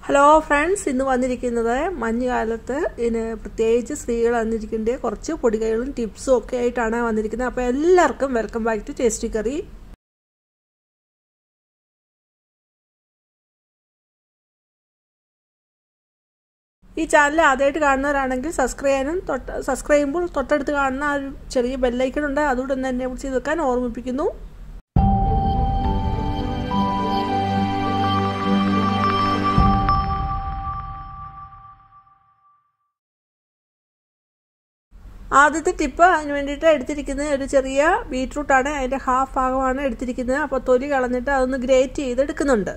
hello friends ഇന്ന് വന്നിരിക്കുന്നത് മഞ്ഞുകാലത്ത് ഇതിന് പ്രത്യേകിച്ച് സ്ത്രീകൾ വന്നിരിക്കേണ്ട കുറച്ച് പൊടികൈകളും ടിപ്സും ഒക്കെ ആയിട്ടാണ് വന്നിരിക്കുന്നത് അപ്പോൾ എല്ലാവർക്കും welcome back to tasty curry ഈ ചാനൽ ആദ്യമായിട്ട് കാണുന്നവരാണെങ്കിൽ സബ്സ്ക്രൈബ് ചെയ്യാനും തൊട്ട് സബ്സ്ക്രൈബ് ചെയ്യുമ്പോൾ തൊട്ടടുത്ത് കാണുന്ന ആ ഒരു ചെറിയ ബെല്ലൈക്കൺ ഉണ്ട് അതുകൊണ്ട് തന്നെ എന്നെ ചെയ്ത് വെക്കാൻ ഓർമ്മിപ്പിക്കുന്നു ആദ്യത്തെ ടിപ്പ് അതിന് വേണ്ടിയിട്ട് എടുത്തിരിക്കുന്നത് ഒരു ചെറിയ ബീട്രൂട്ടാണ് അതിൻ്റെ ഹാഫ് ഭാഗമാണ് എടുത്തിരിക്കുന്നത് അപ്പോൾ തൊലി കളഞ്ഞിട്ട് അതൊന്ന് ഗ്രേറ്റ് ചെയ്ത് എടുക്കുന്നുണ്ട്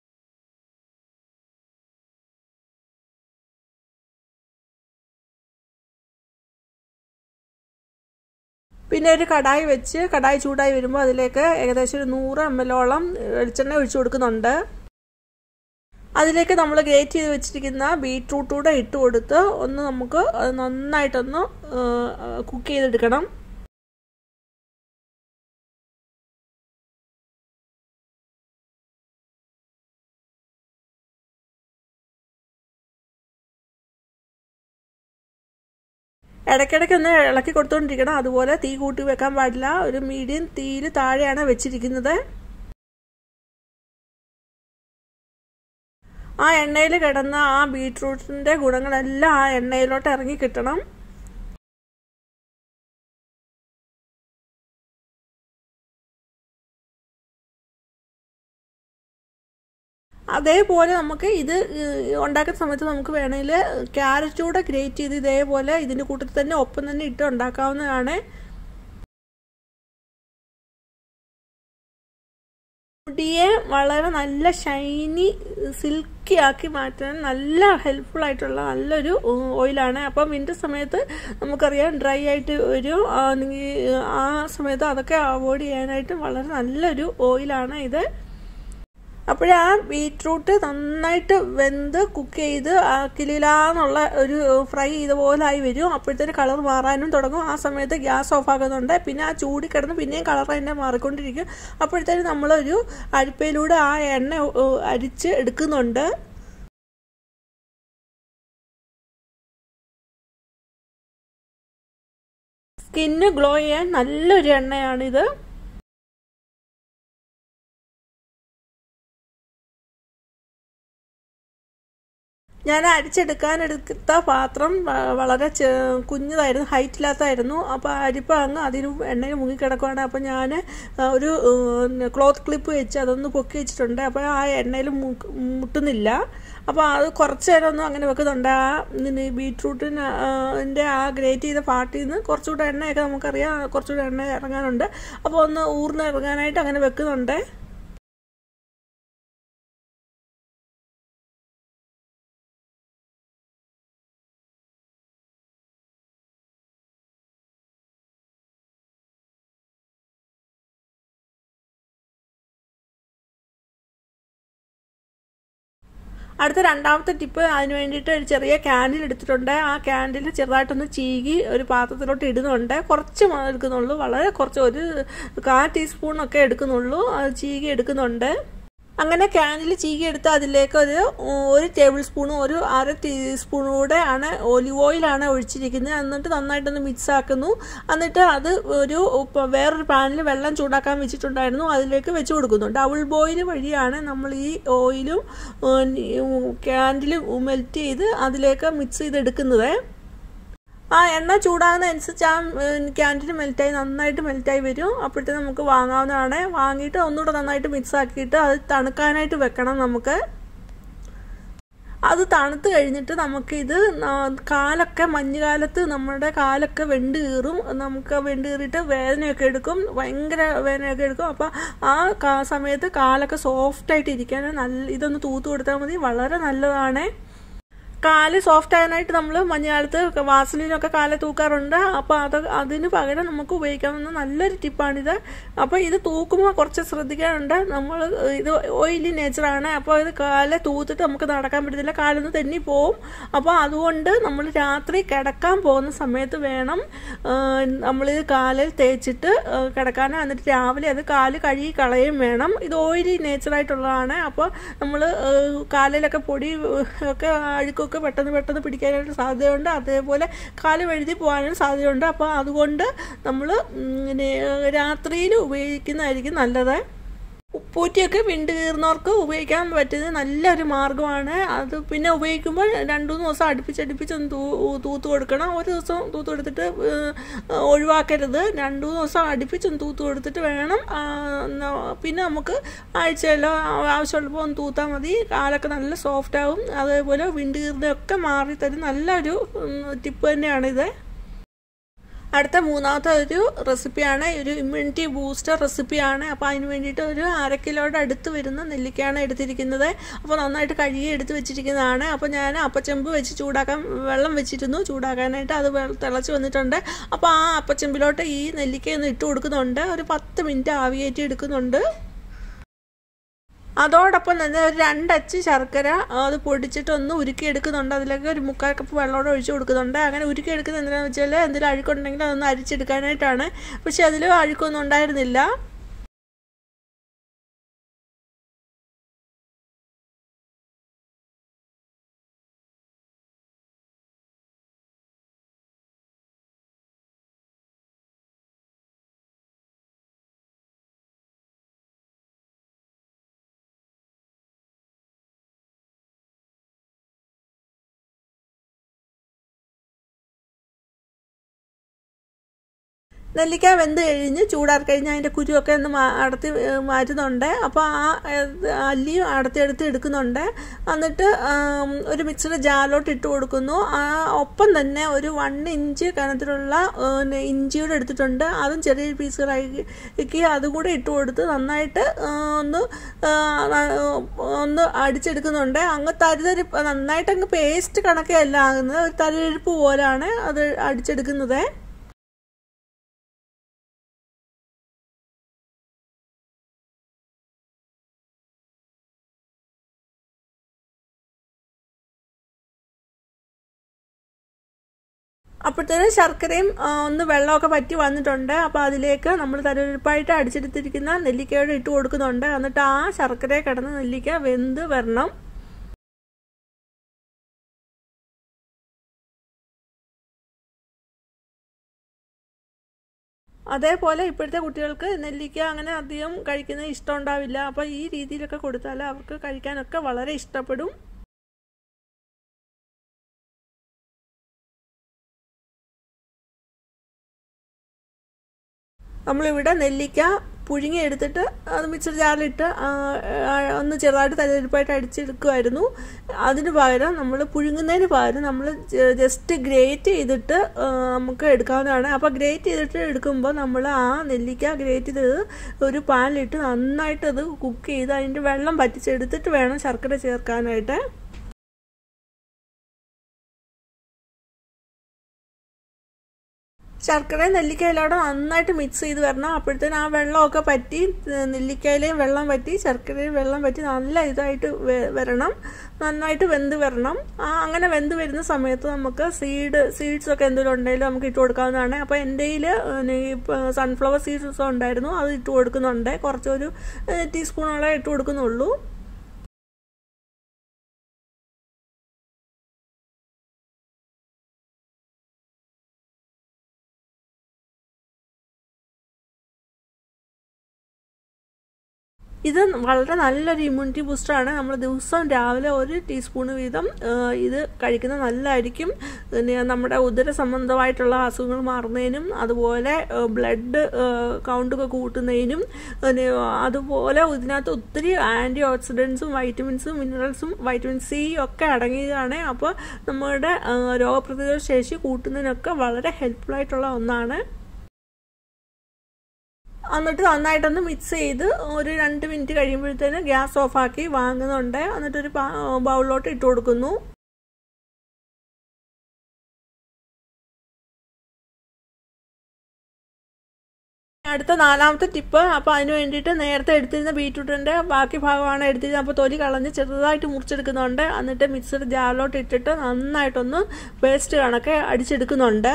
പിന്നെ ഒരു കടായി വെച്ച് കടായി ചൂടായി വരുമ്പോൾ അതിലേക്ക് ഏകദേശം ഒരു നൂറ് എം എല്ലോളം വെളിച്ചെണ്ണ ഒഴിച്ചു കൊടുക്കുന്നുണ്ട് അതിലേക്ക് നമ്മൾ ഗ്രേറ്റ് ചെയ്ത് വെച്ചിരിക്കുന്ന ബീട്രൂട്ട് കൂടെ ഇട്ട് കൊടുത്ത് ഒന്ന് നമുക്ക് നന്നായിട്ടൊന്ന് കുക്ക് ചെയ്തെടുക്കണം ഇടയ്ക്കിടയ്ക്ക് ഒന്ന് ഇളക്കി കൊടുത്തുകൊണ്ടിരിക്കണം അതുപോലെ തീ കൂട്ടി വെക്കാൻ പാടില്ല ഒരു മീഡിയം തീയിൽ താഴെയാണ് വെച്ചിരിക്കുന്നത് ആ എണ്ണയിൽ കിടന്ന ആ ബീട്രൂട്ടിൻ്റെ ഗുണങ്ങളെല്ലാം ആ എണ്ണയിലോട്ട് ഇറങ്ങി കിട്ടണം അതേപോലെ നമുക്ക് ഇത് ഉണ്ടാക്കുന്ന സമയത്ത് നമുക്ക് വേണമെങ്കിൽ ക്യാരറ്റ് കൂടെ ഗ്രേറ്റ് ചെയ്ത് ഇതേപോലെ ഇതിൻ്റെ കൂട്ടത്തിൽ തന്നെ ഒപ്പം തന്നെ ഇട്ട് ഉണ്ടാക്കാവുന്നതാണ് മുടിയെ വളരെ നല്ല ഷൈനി സിൽക്കി ആക്കി മാറ്റാൻ നല്ല ഹെൽപ്ഫുൾ ആയിട്ടുള്ള നല്ലൊരു ഓയിലാണ് അപ്പം വിൻ്റർ സമയത്ത് നമുക്കറിയാം ഡ്രൈ ആയിട്ട് വരും അല്ലെങ്കിൽ ആ സമയത്ത് അതൊക്കെ അവോയ്ഡ് ചെയ്യാനായിട്ട് വളരെ നല്ലൊരു ഓയിലാണ് ഇത് അപ്പോഴേ ആ ബീട്രൂട്ട് നന്നായിട്ട് വെന്ത് കുക്ക് ചെയ്ത് കിളിലാന്നുള്ള ഒരു ഫ്രൈ ചെയ്ത പോലെ ആയി വരും അപ്പോഴത്തേന് കളർ മാറാനും തുടങ്ങും ആ സമയത്ത് ഗ്യാസ് ഓഫ് ആകുന്നുണ്ട് പിന്നെ ആ ചൂടി കിടന്ന് പിന്നെയും കളർ തന്നെ മാറിക്കൊണ്ടിരിക്കും അപ്പോഴത്തേന് നമ്മളൊരു അരിപ്പയിലൂടെ ആ എണ്ണ അരിച്ച് എടുക്കുന്നുണ്ട് സ്കിന്ന് ഗ്ലോ ചെയ്യാൻ നല്ലൊരു എണ്ണയാണിത് ഞാൻ അരിച്ചെടുക്കാൻ എടുത്ത പാത്രം വളരെ കുഞ്ഞതായിരുന്നു ഹൈറ്റ് ഇല്ലാത്തായിരുന്നു അപ്പോൾ അരിപ്പ അങ്ങ് അതിന് എണ്ണയിൽ മുങ്ങിക്കിടക്കുവാണ് അപ്പോൾ ഞാൻ ഒരു ക്ലോത്ത് ക്ലിപ്പ് വെച്ച് അതൊന്ന് പൊക്കി വെച്ചിട്ടുണ്ട് അപ്പോൾ ആ എണ്ണയിൽ മുട്ടുന്നില്ല അപ്പോൾ അത് കുറച്ച് നേരം ഒന്നും അങ്ങനെ വെക്കുന്നുണ്ട് ആ ബീട്രൂട്ടിൻ്റെ ആ ഗ്രേറ്റ് ചെയ്ത പാർട്ടിൽ നിന്ന് കുറച്ചുകൂടെ എണ്ണയൊക്കെ നമുക്കറിയാം കുറച്ചുകൂടെ എണ്ണ ഇറങ്ങാനുണ്ട് അപ്പോൾ ഒന്ന് ഊർന്ന് ഇറങ്ങാനായിട്ട് അങ്ങനെ വെക്കുന്നുണ്ട് അടുത്ത രണ്ടാമത്തെ ടിപ്പ് അതിന് വേണ്ടിയിട്ട് ഒരു ചെറിയ ക്യാൻഡിൽ എടുത്തിട്ടുണ്ട് ആ ക്യാൻഡിൽ ചെറുതായിട്ടൊന്ന് ചീകി ഒരു പാത്രത്തിലോട്ട് ഇടുന്നുണ്ട് കുറച്ച് എടുക്കുന്നുള്ളൂ വളരെ കുറച്ച് ഒരു കാൽ ടീസ്പൂണൊക്കെ എടുക്കുന്നുള്ളൂ അത് ചീകി എടുക്കുന്നുണ്ട് അങ്ങനെ ക്യാനിൽ ചീകി എടുത്ത് അതിലേക്ക് ഒരു ഒരു ടേബിൾ സ്പൂണും ഒരു അര ടീസ്പൂണും കൂടെ ആണ് ഒലിവ് ഓയിലാണ് ഒഴിച്ചിരിക്കുന്നത് എന്നിട്ട് നന്നായിട്ടൊന്ന് മിക്സ് ആക്കുന്നു എന്നിട്ട് അത് ഒരു വേറൊരു പാനിൽ വെള്ളം ചൂടാക്കാൻ വെച്ചിട്ടുണ്ടായിരുന്നു അതിലേക്ക് വെച്ച് കൊടുക്കുന്നു ഡബിൾ ബോയിൽ വഴിയാണ് നമ്മൾ ഈ ഓയിലും ക്യാൻഡിലും മെൽറ്റ് ചെയ്ത് അതിലേക്ക് മിക്സ് ചെയ്തെടുക്കുന്നത് ആ എണ്ണ ചൂടാകുന്ന അനുസരിച്ച് ആ ക്യാൻഡിൽ മെൽറ്റായി നന്നായിട്ട് മെൽറ്റായി വരും അപ്പോഴത്തെ നമുക്ക് വാങ്ങാവുന്നതാണ് വാങ്ങിയിട്ട് ഒന്നുകൂടെ നന്നായിട്ട് മിക്സ് ആക്കിയിട്ട് അത് തണുക്കാനായിട്ട് വെക്കണം നമുക്ക് അത് തണുത്ത് കഴിഞ്ഞിട്ട് നമുക്കിത് കാലൊക്കെ മഞ്ഞുകാലത്ത് നമ്മുടെ കാലൊക്കെ വെണ്ട് കീറും നമുക്ക് വെണ്ട് കീറിയിട്ട് വേദനയൊക്കെ എടുക്കും ഭയങ്കര വേദനയൊക്കെ എടുക്കും അപ്പോൾ ആ സമയത്ത് കാലൊക്കെ സോഫ്റ്റായിട്ട് ഇരിക്കാൻ നല്ല ഇതൊന്ന് തൂത്ത് കൊടുത്താൽ മതി വളരെ നല്ലതാണ് കാല് സോഫ്റ്റ് ആകാനായിട്ട് നമ്മൾ മഞ്ഞകാലത്ത് വാസലിനൊക്കെ കാല് തൂക്കാറുണ്ട് അപ്പോൾ അത് അതിന് പകരം നമുക്ക് ഉപയോഗിക്കാവുന്ന നല്ലൊരു ടിപ്പാണിത് അപ്പോൾ ഇത് തൂക്കുമ്പോൾ കുറച്ച് ശ്രദ്ധിക്കാനുണ്ട് നമ്മൾ ഇത് ഓയിലി നേച്ചറാണ് അപ്പോൾ ഇത് കാല് തൂത്തിട്ട് നമുക്ക് നടക്കാൻ പറ്റത്തില്ല കാലൊന്ന് തെന്നി പോവും അപ്പോൾ അതുകൊണ്ട് നമ്മൾ രാത്രി കിടക്കാൻ പോകുന്ന സമയത്ത് വേണം നമ്മളിത് കാലിൽ തേച്ചിട്ട് കിടക്കാൻ എന്നിട്ട് രാവിലെ അത് കാല് കഴുകി കളയും വേണം ഇത് ഓയിലി നേച്ചറായിട്ടുള്ളതാണ് അപ്പോൾ നമ്മൾ കാലിലൊക്കെ പൊടി ഒക്കെ അഴുക്കൊക്കെ പെട്ടെന്ന് പെട്ടെന്ന് പിടിക്കാനായിട്ട് സാധ്യതയുണ്ട് അതേപോലെ കാല് വഴുതി പോകാനും സാധ്യതയുണ്ട് അപ്പോൾ അതുകൊണ്ട് നമ്മൾ രാത്രിയിൽ ഉപയോഗിക്കുന്നതായിരിക്കും നല്ലത് ഉപ്പൂറ്റിയൊക്കെ വിണ്ട് കീറുന്നവർക്ക് ഉപയോഗിക്കാൻ പറ്റുന്ന നല്ലൊരു മാർഗ്ഗമാണ് അത് പിന്നെ ഉപയോഗിക്കുമ്പോൾ രണ്ടു മൂന്ന് ദിവസം അടുപ്പിച്ചടുപ്പിച്ച് ഒന്ന് തൂ തൂത്ത് കൊടുക്കണം ഒരു ദിവസം തൂത്ത് കൊടുത്തിട്ട് ഒഴിവാക്കരുത് രണ്ടു മൂന്ന് ദിവസം അടുപ്പിച്ചൊന്ന് തൂത്ത് കൊടുത്തിട്ട് വേണം പിന്നെ നമുക്ക് ആഴ്ചയിലോ ആവശ്യമുള്ളപ്പോൾ ഒന്ന് തൂത്താൽ മതി കാലൊക്കെ നല്ല സോഫ്റ്റ് ആവും അതേപോലെ വിണ്ട് കീറുന്നതൊക്കെ മാറി തരും നല്ലൊരു ടിപ്പ് തന്നെയാണിത് അടുത്ത മൂന്നാമത്തെ ഒരു റെസിപ്പിയാണ് ഒരു ഇമ്മ്യൂണിറ്റി ബൂസ്റ്റർ റെസിപ്പിയാണ് അപ്പോൾ അതിന് വേണ്ടിയിട്ട് ഒരു അര കിലോയുടെ അടുത്ത് വരുന്ന നെല്ലിക്കയാണ് എടുത്തിരിക്കുന്നത് അപ്പോൾ നന്നായിട്ട് കഴുകി എടുത്ത് വെച്ചിരിക്കുന്നതാണ് അപ്പോൾ ഞാൻ അപ്പച്ചെമ്പ് വെച്ച് ചൂടാക്കാൻ വെള്ളം വെച്ചിരുന്നു ചൂടാക്കാനായിട്ട് അത് തിളച്ച് വന്നിട്ടുണ്ട് അപ്പോൾ ആ അപ്പച്ചെമ്പിലോട്ട് ഈ നെല്ലിക്കയൊന്ന് ഇട്ട് കൊടുക്കുന്നുണ്ട് ഒരു പത്ത് മിനിറ്റ് ആവിയേറ്റി എടുക്കുന്നുണ്ട് അതോടൊപ്പം തന്നെ ഒരു രണ്ടച്ച് ശർക്കര അത് പൊടിച്ചിട്ട് ഒന്ന് ഉരുക്കിയെടുക്കുന്നുണ്ട് അതിലേക്ക് ഒരു മുക്കാൽ കപ്പ് വെള്ളമോടെ ഒഴിച്ചു കൊടുക്കുന്നുണ്ട് അങ്ങനെ ഉരുക്കിയെടുക്കുന്നത് എന്തിനാണെന്ന് വെച്ചാൽ എന്തെങ്കിലും അഴുക്കുണ്ടെങ്കിൽ അതൊന്ന് അരിച്ചെടുക്കാനായിട്ടാണ് പക്ഷെ അതിൽ അഴുക്കൊന്നും ഉണ്ടായിരുന്നില്ല നെല്ലിക്ക വെന്ത് കഴിഞ്ഞ് ചൂടാറി കഴിഞ്ഞ് അതിൻ്റെ കുരുവൊക്കെ ഒന്ന് അടത്തി മാറ്റുന്നുണ്ട് അപ്പോൾ ആ അല്ലിയും അടത്തിയെടുത്ത് എടുക്കുന്നുണ്ട് എന്നിട്ട് ഒരു മിക്സിയുടെ ജാലോട്ട് ഇട്ട് കൊടുക്കുന്നു ആ ഒപ്പം തന്നെ ഒരു വൺ ഇഞ്ച് കനത്തിലുള്ള ഇഞ്ചിയുടെ എടുത്തിട്ടുണ്ട് അതും ചെറിയ പീസുകളാക്കി അതും കൂടെ ഇട്ട് കൊടുത്ത് നന്നായിട്ട് ഒന്ന് ഒന്ന് അടിച്ചെടുക്കുന്നുണ്ട് അങ്ങ് തരിതരിപ്പ് നന്നായിട്ട് അങ്ങ് പേസ്റ്റ് കണക്കേ അല്ല ആകുന്നത് ഒരു തരിതരിപ്പ് പോലാണ് അത് അടിച്ചെടുക്കുന്നത് അപ്പോഴത്തേനും ശർക്കരയും ഒന്ന് വെള്ളമൊക്കെ പറ്റി വന്നിട്ടുണ്ട് അപ്പോൾ അതിലേക്ക് നമ്മൾ തരുപ്പായിട്ട് അടിച്ചെടുത്തിരിക്കുന്ന നെല്ലിക്കയോടെ ഇട്ട് കൊടുക്കുന്നുണ്ട് എന്നിട്ട് ആ ശർക്കര കിടന്ന് നെല്ലിക്ക വെന്ത് വരണം അതേപോലെ ഇപ്പോഴത്തെ കുട്ടികൾക്ക് നെല്ലിക്ക അങ്ങനെ അധികം കഴിക്കുന്നത് ഇഷ്ടം ഉണ്ടാവില്ല അപ്പോൾ ഈ രീതിയിലൊക്കെ കൊടുത്താൽ അവർക്ക് കഴിക്കാനൊക്കെ വളരെ ഇഷ്ടപ്പെടും നമ്മളിവിടെ നെല്ലിക്ക പുഴുങ്ങി എടുത്തിട്ട് അത് മിക്സർ ജാറിലിട്ട് ഒന്ന് ചെറുതായിട്ട് തലരിപ്പായിട്ട് അടിച്ചെടുക്കുമായിരുന്നു അതിന് പകരം നമ്മൾ പുഴുങ്ങുന്നതിന് പകരം നമ്മൾ ജസ്റ്റ് ഗ്രേറ്റ് ചെയ്തിട്ട് നമുക്ക് എടുക്കാവുന്നതാണ് അപ്പോൾ ഗ്രേറ്റ് ചെയ്തിട്ട് എടുക്കുമ്പോൾ നമ്മൾ ആ നെല്ലിക്ക ഗ്രേറ്റ് ചെയ്തത് ഒരു പാനിലിട്ട് നന്നായിട്ട് അത് കുക്ക് ചെയ്ത് അതിൻ്റെ വെള്ളം പറ്റിച്ചെടുത്തിട്ട് വേണം ശർക്കര ചേർക്കാനായിട്ട് ശർക്കര നെല്ലിക്കയിലൂടെ നന്നായിട്ട് മിക്സ് ചെയ്ത് വരണം അപ്പോഴത്തേനും ആ വെള്ളമൊക്കെ പറ്റി നെല്ലിക്കയിലെയും വെള്ളം പറ്റി ശർക്കരയും വെള്ളം പറ്റി നല്ല ഇതായിട്ട് വരണം നന്നായിട്ട് വെന്ത് വരണം ആ അങ്ങനെ വെന്ത് വരുന്ന സമയത്ത് നമുക്ക് സീഡ് സീഡ്സ് ഒക്കെ എന്തെങ്കിലും ഉണ്ടെങ്കിലും നമുക്ക് ഇട്ട് കൊടുക്കാവുന്നതാണ് അപ്പോൾ എൻ്റെ കയ്യിൽ സൺഫ്ലവർ സീഡ്സ് ഉണ്ടായിരുന്നു അത് ഇട്ട് കൊടുക്കുന്നുണ്ട് കുറച്ചൊരു ടീസ്പൂണോളം ഇട്ട് കൊടുക്കുന്നുള്ളൂ ഇത് വളരെ നല്ലൊരു ഇമ്മ്യൂണിറ്റി ബൂസ്റ്ററാണ് നമ്മൾ ദിവസവും രാവിലെ ഒരു ടീസ്പൂണ് വീതം ഇത് കഴിക്കുന്നത് നല്ലതായിരിക്കും പിന്നെ നമ്മുടെ ഉദര സംബന്ധമായിട്ടുള്ള അസുഖങ്ങൾ മാറുന്നതിനും അതുപോലെ ബ്ലഡ് കൗണ്ടൊക്കെ കൂട്ടുന്നതിനും പിന്നെ അതുപോലെ ഇതിനകത്ത് ഒത്തിരി ആൻറ്റി ഓക്സിഡൻസും വൈറ്റമിൻസും മിനറൽസും വൈറ്റമിൻ സി ഒക്കെ അടങ്ങിയതാണ് അപ്പോൾ നമ്മുടെ രോഗപ്രതിരോധ ശേഷി കൂട്ടുന്നതിനൊക്കെ വളരെ ഹെൽപ്ഫുൾ ആയിട്ടുള്ള ഒന്നാണ് എന്നിട്ട് നന്നായിട്ടൊന്ന് മിക്സ് ചെയ്ത് ഒരു രണ്ട് മിനിറ്റ് കഴിയുമ്പോഴത്തേന് ഗ്യാസ് ഓഫാക്കി വാങ്ങുന്നുണ്ട് എന്നിട്ടൊരു ബൗളിലോട്ട് ഇട്ട് കൊടുക്കുന്നു അടുത്ത നാലാമത്തെ ടിപ്പ് അപ്പോൾ അതിന് വേണ്ടിയിട്ട് നേരത്തെ എടുത്തിരുന്ന ബീറ്റ്റൂട്ടിൻ്റെ ബാക്കി ഭാഗമാണ് എടുത്തിരുന്നത് അപ്പോൾ തൊലി കളഞ്ഞ് ചെറുതായിട്ട് മുറിച്ചെടുക്കുന്നുണ്ട് എന്നിട്ട് മിക്സർ ജാറിലോട്ട് ഇട്ടിട്ട് നന്നായിട്ടൊന്ന് പേസ്റ്റ് കണക്കെ അടിച്ചെടുക്കുന്നുണ്ട്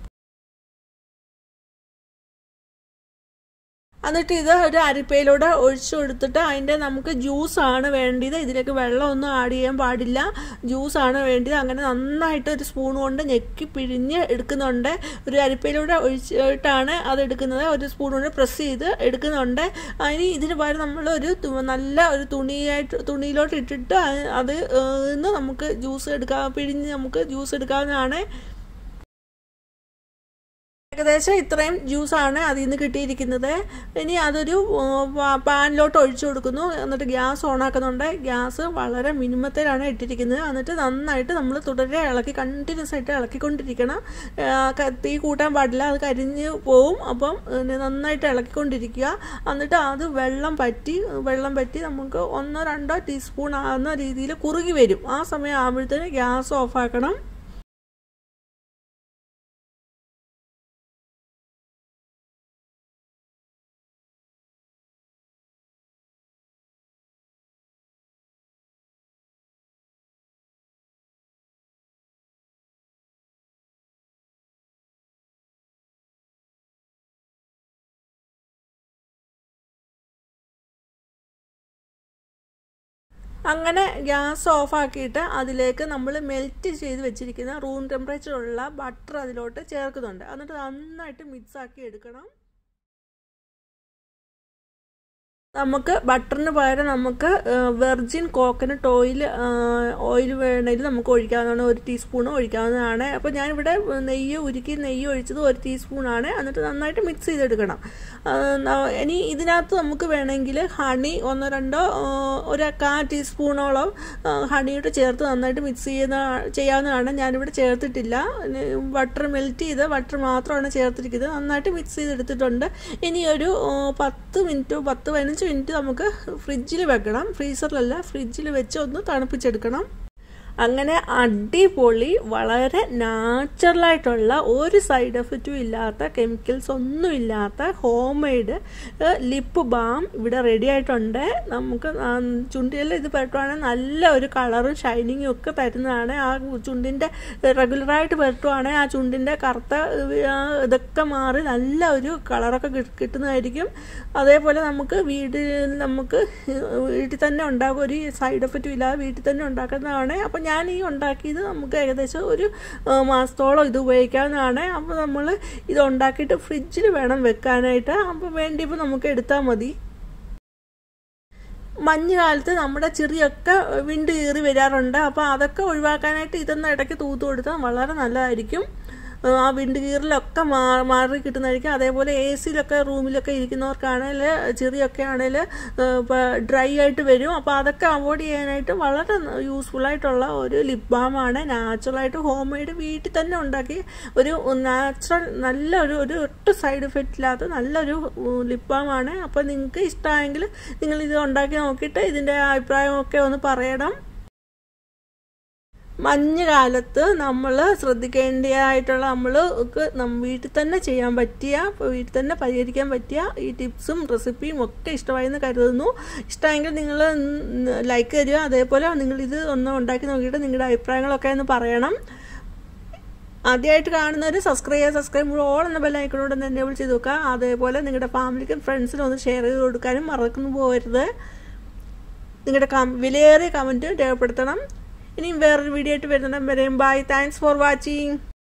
എന്നിട്ട് ഇത് ഒരു അരിപ്പയിലൂടെ ഒഴിച്ചു കൊടുത്തിട്ട് അതിൻ്റെ നമുക്ക് ജ്യൂസാണ് വേണ്ടത് ഇതിലേക്ക് വെള്ളമൊന്നും ആഡ് ചെയ്യാൻ പാടില്ല ജ്യൂസാണ് വേണ്ടത് അങ്ങനെ നന്നായിട്ട് ഒരു സ്പൂൺ കൊണ്ട് ഞെക്കി പിഴിഞ്ഞ് എടുക്കുന്നുണ്ട് ഒരു അരിപ്പയിലൂടെ ഒഴിച്ചിട്ടാണ് അത് എടുക്കുന്നത് ഒരു സ്പൂൺ കൊണ്ട് പ്രസ് ചെയ്ത് എടുക്കുന്നുണ്ട് അതിന് ഇതിന് പകരം നമ്മൾ ഒരു നല്ല ഒരു തുണിയായിട്ട് തുണിയിലോട്ട് ഇട്ടിട്ട് അത് നിന്ന് നമുക്ക് ജ്യൂസ് എടുക്കാം പിഴിഞ്ഞ് നമുക്ക് ജ്യൂസ് എടുക്കാവുന്നതാണ് ഏകദേശം ഇത്രയും ജ്യൂസാണ് അതിൽ നിന്ന് കിട്ടിയിരിക്കുന്നത് ഇനി അതൊരു പാനിലോട്ട് ഒഴിച്ചു കൊടുക്കുന്നു എന്നിട്ട് ഗ്യാസ് ഓണാക്കുന്നുണ്ട് ഗ്യാസ് വളരെ മിനിമത്തിലാണ് ഇട്ടിരിക്കുന്നത് എന്നിട്ട് നന്നായിട്ട് നമ്മൾ തുടരെ ഇളക്കി കണ്ടിന്യൂസ് ആയിട്ട് ഇളക്കിക്കൊണ്ടിരിക്കണം തീ കൂട്ടാൻ പാടില്ല അത് കരിഞ്ഞ് പോവും അപ്പം നന്നായിട്ട് ഇളക്കിക്കൊണ്ടിരിക്കുക എന്നിട്ട് അത് വെള്ളം പറ്റി വെള്ളം പറ്റി നമുക്ക് ഒന്നോ രണ്ടോ ടീസ്പൂൺ ആകുന്ന രീതിയിൽ കുറുകി വരും ആ സമയം ആകുമ്പോഴത്തേന് ഗ്യാസ് ഓഫാക്കണം അങ്ങനെ ഗ്യാസ് ഓഫാക്കിയിട്ട് അതിലേക്ക് നമ്മൾ മെൽറ്റ് ചെയ്ത് വെച്ചിരിക്കുന്ന റൂം ടെമ്പറേച്ചറുള്ള ബട്ടർ അതിലോട്ട് ചേർക്കുന്നുണ്ട് എന്നിട്ട് നന്നായിട്ട് മിക്സ് ആക്കി എടുക്കണം നമുക്ക് ബട്ടറിന് പകരം നമുക്ക് വെർജിൻ കോക്കനട്ട് ഓയിൽ ഓയിൽ വേണമെങ്കിൽ നമുക്ക് ഒഴിക്കാവുന്നതാണ് ഒരു ടീസ്പൂൺ ഒഴിക്കാവുന്നതാണ് അപ്പോൾ ഞാനിവിടെ നെയ്യ് ഉരുക്കി നെയ്യ് ഒഴിച്ചത് ഒരു ടീസ്പൂണാണ് എന്നിട്ട് നന്നായിട്ട് മിക്സ് ചെയ്തെടുക്കണം ഇനി ഇതിനകത്ത് നമുക്ക് വേണമെങ്കിൽ ഹണി ഒന്നോ രണ്ടോ ഒരു കാ ടീസ്പൂണോളം ഹണിയോട്ട് ചേർത്ത് നന്നായിട്ട് മിക്സ് ചെയ്യുന്ന ചെയ്യാവുന്നതാണ് ഞാനിവിടെ ചേർത്തിട്ടില്ല ബട്ടർ മെൽറ്റ് ചെയ്ത് ബട്ടർ മാത്രമാണ് ചേർത്തിരിക്കുന്നത് നന്നായിട്ട് മിക്സ് ചെയ്തെടുത്തിട്ടുണ്ട് ഇനി ഒരു പത്ത് മിനിറ്റ് പത്ത് പതിനഞ്ച് മിനിറ്റ് നമുക്ക് ഫ്രിഡ്ജിൽ വെക്കണം ഫ്രീസറിലല്ല ഫ്രിഡ്ജിൽ വെച്ച് ഒന്ന് തണുപ്പിച്ചെടുക്കണം അങ്ങനെ അടിപൊളി വളരെ നാച്ചുറലായിട്ടുള്ള ഒരു സൈഡ് എഫക്റ്റും ഇല്ലാത്ത കെമിക്കൽസ് ഒന്നും ഇല്ലാത്ത ഹോം മെയ്ഡ് ലിപ്പ് ബാം ഇവിടെ റെഡി ആയിട്ടുണ്ട് നമുക്ക് ചുണ്ടിൽ ഇത് പരട്ടുവാണെങ്കിൽ നല്ല ഒരു കളറും ഷൈനിങ്ങും ഒക്കെ തരുന്നതാണ് ആ ചുണ്ടിൻ്റെ റെഗുലറായിട്ട് പരട്ടുവാണെങ്കിൽ ആ ചുണ്ടിൻ്റെ കറുത്ത ഇതൊക്കെ മാറി നല്ല ഒരു കളറൊക്കെ കിട്ടുന്നതായിരിക്കും അതേപോലെ നമുക്ക് വീട്ടിൽ നമുക്ക് വീട്ടിൽ തന്നെ ഉണ്ടാകും ഒരു സൈഡ് എഫക്റ്റും ഇല്ലാതെ വീട്ടിൽ തന്നെ ഉണ്ടാക്കുന്നതാണ് അപ്പം ഞാൻ ഈ ഉണ്ടാക്കിയത് നമുക്ക് ഏകദേശം ഒരു മാസത്തോളം ഇത് ഉപയോഗിക്കാവുന്നതാണ് അപ്പോൾ നമ്മൾ ഇത് ഉണ്ടാക്കിയിട്ട് ഫ്രിഡ്ജിൽ വേണം വെക്കാനായിട്ട് അപ്പോൾ വേണ്ടിയപ്പോൾ നമുക്ക് എടുത്താൽ മതി മഞ്ഞുകാലത്ത് നമ്മുടെ ചെറിയൊക്കെ വിണ്ട് കീറി വരാറുണ്ട് അപ്പോൾ അതൊക്കെ ഒഴിവാക്കാനായിട്ട് ഇതൊന്ന് ഇടയ്ക്ക് തൂത്ത് കൊടുത്താൽ വളരെ നല്ലതായിരിക്കും ആ വിണ്ട് കീറിലൊക്കെ മാറി കിട്ടുന്നതായിരിക്കും അതേപോലെ എ സിയിലൊക്കെ റൂമിലൊക്കെ ഇരിക്കുന്നവർക്കാണെങ്കിൽ ചെറിയൊക്കെ ആണെങ്കിൽ ഡ്രൈ ആയിട്ട് വരും അപ്പോൾ അതൊക്കെ അവോയ്ഡ് ചെയ്യാനായിട്ട് വളരെ യൂസ്ഫുൾ ആയിട്ടുള്ള ഒരു ലിപ് ബാമാണ് നാച്ചുറലായിട്ട് ഹോം മെയ്ഡ് വീട്ടിൽ തന്നെ ഉണ്ടാക്കി ഒരു നാച്ചുറൽ നല്ലൊരു ഒരു ഒട്ടും സൈഡ് എഫക്റ്റ് ഇല്ലാത്ത നല്ലൊരു ലിപ് ബാമാണ് അപ്പോൾ നിങ്ങൾക്ക് ഇഷ്ടമായെങ്കിൽ നിങ്ങൾ ഇത് ഉണ്ടാക്കി നോക്കിയിട്ട് ഇതിൻ്റെ അഭിപ്രായമൊക്കെ ഒന്ന് പറയണം മഞ്ഞുകാലത്ത് നമ്മൾ ശ്രദ്ധിക്കേണ്ടതായിട്ടുള്ള നമ്മൾ വീട്ടിൽ തന്നെ ചെയ്യാൻ പറ്റിയ വീട്ടിൽ തന്നെ പരിഹരിക്കാൻ പറ്റിയ ഈ ടിപ്സും റെസിപ്പിയും ഒക്കെ ഇഷ്ടമായെന്ന് കരുതുന്നു ഇഷ്ടമെങ്കിൽ നിങ്ങൾ ലൈക്ക് തരിക അതേപോലെ നിങ്ങളിത് ഒന്ന് ഉണ്ടാക്കി നോക്കിയിട്ട് നിങ്ങളുടെ അഭിപ്രായങ്ങളൊക്കെ ഒന്ന് പറയണം ആദ്യമായിട്ട് കാണുന്നവർ സബ്സ്ക്രൈബ് ചെയ്യുക സബ്സ്ക്രൈബ് ഓൾ എന്ന ബെല്ലൈക്കണോട് ഒന്ന് എനേബിൾ ചെയ്ത് നോക്കുക അതേപോലെ നിങ്ങളുടെ ഫാമിലിക്കും ഫ്രണ്ട്സിനും ഒന്ന് ഷെയർ ചെയ്ത് കൊടുക്കാനും മറക്കുന്നു പോകരുത് നിങ്ങളുടെ വിലയേറിയ കമൻറ്റ് രേഖപ്പെടുത്തണം ഇനിയും വേറൊരു വീഡിയോ ആയിട്ട് വരുന്നിടം വരെയും ബൈ താങ്ക്സ് ഫോർ വാച്ചിങ്